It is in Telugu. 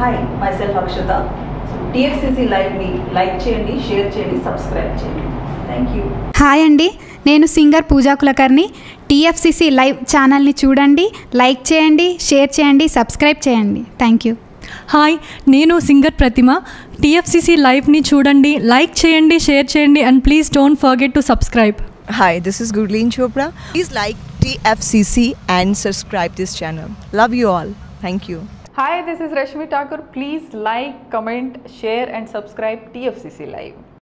Hi myself Akshata TFCC లైవ్ని లైక్ చేయండి షేర్ చేయండి సబ్స్క్రైబ్ చేయండి థ్యాంక్ యూ హాయ్ అండి నేను singer Pooja Kulkarni TFCC live ఛానల్ని చూడండి లైక్ చేయండి షేర్ చేయండి సబ్స్క్రైబ్ చేయండి థ్యాంక్ యూ హాయ్ నేను సింగర్ ప్రతిమ టీఎఫ్సిసి లైవ్ని చూడండి లైక్ చేయండి షేర్ చేయండి and please don't forget to subscribe Hi, this is Gurleen Chopra. Please like TFCC and subscribe this channel. Love you all. Thank you. Hi, this is Rashmi Thakur. Please like, comment, share, and subscribe TFCC Live.